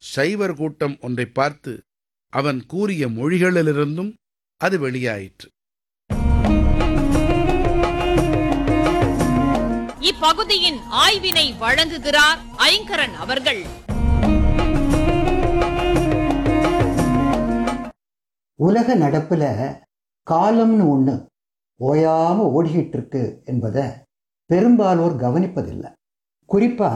சைவர் கூட்டம் ஒன்றைப் பார்த்து அவன் கூறிய மொழிகளிலிருந்தும் அது வெளியாயிற்று இப்பகுதியின் ஆய்வினை வழங்குகிறார் ஐங்கரன் அவர்கள் உலக நடப்புல காலம்னு ஒன்று ஓயாம ஓடிக்கிட்டு இருக்கு என்பதை பெரும்பாலோர் கவனிப்பதில்லை குறிப்பா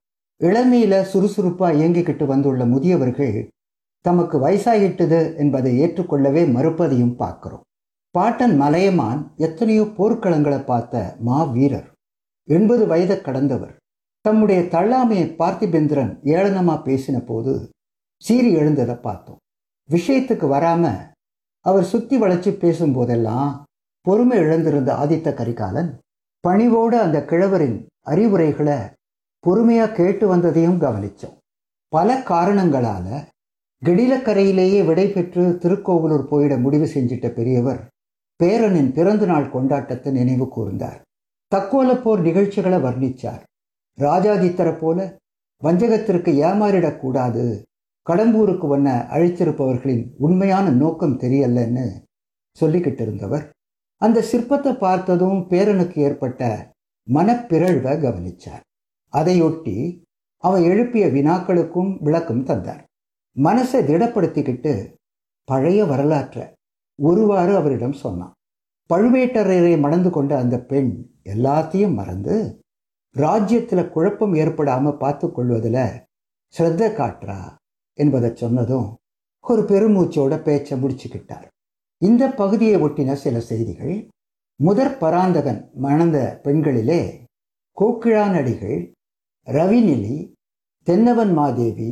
இளமையில சுறுசுறுப்பா இயங்கிக்கிட்டு வந்துள்ள முதியவர்கள் தமக்கு வயசாகிட்டது என்பதை ஏற்றுக்கொள்ளவே மறுப்பதையும் பார்க்கிறோம் பாட்டன் மலையமான் எத்தனையோ போர்க்களங்களை பார்த்த மா வீரர் எண்பது வயதை கடந்தவர் தம்முடைய தள்ளாமையை பார்த்திபேந்திரன் ஏளனமா பேசின போது சீறி எழுந்ததை பார்த்தோம் விஷயத்துக்கு வராம அவர் சுத்தி வளைச்சு பேசும்போதெல்லாம் பொறுமை இழந்திருந்த ஆதித்த கரிகாலன் பணிவோடு அந்த கிழவரின் அறிவுரைகளை பொறுமையா கேட்டு வந்ததையும் கவனிச்சோம் பல காரணங்களால கெடிலக்கரையிலேயே விடை பெற்று திருக்கோவிலூர் போயிட முடிவு செஞ்சிட்ட பெரியவர் பேரனின் பிறந்த நாள் கொண்டாட்டத்தை நினைவு கூர்ந்தார் தக்கோலப்போர் நிகழ்ச்சிகளை வர்ணிச்சார் ராஜாதித்தரை போல வஞ்சகத்திற்கு ஏமாறிடக்கூடாது கடம்பூருக்கு வண்ண அழைத்திருப்பவர்களின் உண்மையான நோக்கம் தெரியலன்னு சொல்லிக்கிட்டு இருந்தவர் அந்த சிற்பத்தை பார்த்ததும் பேரனுக்கு ஏற்பட்ட மனப்பிறழ்வை கவனிச்சார் அதையொட்டி அவன் எழுப்பிய வினாக்களுக்கும் விளக்கம் தந்தார் மனசை திடப்படுத்திக்கிட்டு பழைய வரலாற்றை ஒருவாறு அவரிடம் சொன்னான் பழுவேட்டரையரை மணந்து கொண்ட அந்த பெண் எல்லாத்தையும் மறந்து ராஜ்யத்துல குழப்பம் ஏற்படாம பார்த்து கொள்வதில் ஸ்ரத்த காட்டுறா என்பதை சொன்னதும் ஒரு பெருமூச்சோட பேச்சை முடிச்சுக்கிட்டார் இந்த பகுதியை ஒட்டின சில செய்திகள் முதற் பராந்தகன் மணந்த பெண்களிலே கோக்கிழானடிகள் ரவிநிலி தென்னவன் மாதேவி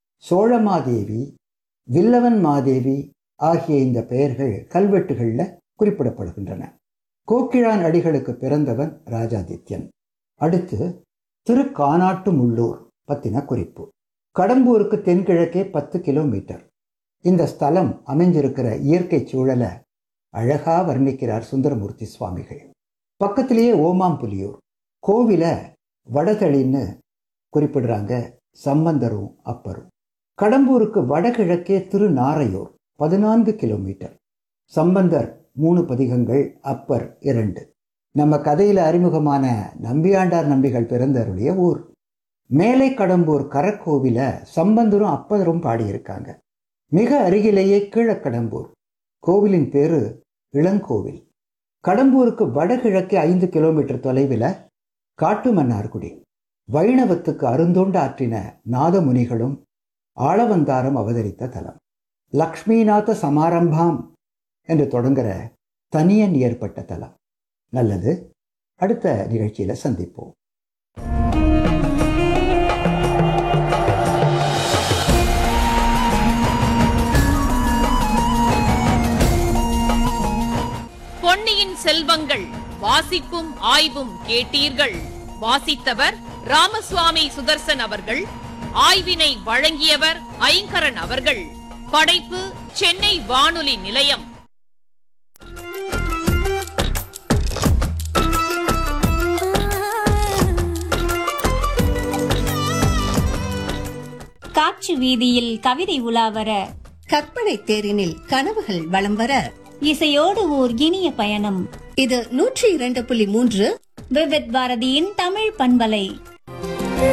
சோழமாதேவி வில்லவன் மாதேவி ஆகிய இந்த பெயர்கள் கல்வெட்டுகளில் குறிப்பிடப்படுகின்றன கோக்கிழான் அடிகளுக்கு பிறந்தவன் ராஜாதித்யன் அடுத்து திருக்கானாட்டு முள்ளூர் பத்தின குறிப்பு கடம்பூருக்கு தென்கிழக்கே பத்து கிலோமீட்டர் இந்த ஸ்தலம் அமைஞ்சிருக்கிற இயற்கை சூழலை அழகா வர்ணிக்கிறார் சுந்தரமூர்த்தி சுவாமிகள் பக்கத்திலேயே ஓமாம்புலியூர் கோவில வடதளின்னு குறிப்பிடுறாங்க சம்பந்தரும் அப்பரும் கடம்பூருக்கு வடகிழக்கே திருநாரையூர் பதினான்கு கிலோமீட்டர் சம்பந்தர் மூணு பதிகங்கள் அப்பர் இரண்டு நம்ம கதையில அறிமுகமான நம்பியாண்டார் நம்பிகள் பிறந்தருடைய ஊர் மேலை கடம்பூர் கரக்கோவில சம்பந்தரும் அப்பரும் பாடியிருக்காங்க மிக அருகிலேயே கீழக்கடம்பூர் கோவிலின் பேரு இளங்கோவில் கடம்பூருக்கு வடகிழக்கே ஐந்து கிலோமீட்டர் தொலைவில் காட்டுமன்னார்குடி வைணவத்துக்கு அருந்தோண்டு ஆற்றின நாதமுனிகளும் ஆளவந்தாரம் அவதரித்த தலம் லக்ஷ்மிநாத சமாரம்பாம் என்று தொடங்குற தனியன் ஏற்பட்ட தலம் நல்லது அடுத்த நிகழ்ச்சியில சந்திப்போம் பொன்னியின் செல்வங்கள் வாசிப்பும் ஆய்வும் கேட்டீர்கள் வாசித்தவர் ராமசுவாமி சுதர்சன் அவர்கள் ஆய்வினை வழங்கியவர் ஐங்கரன் அவர்கள் படைப்பு சென்னை வானொலி நிலையம் காற்று வீதியில் கவிதை உலாவர கற்பனை தேரினில் கனவுகள் வலம் வர இசையோடு ஓர் இனிய பயணம் இது நூற்றி இரண்டு புள்ளி மூன்று விவித் பாரதியின் தமிழ் பண்பலை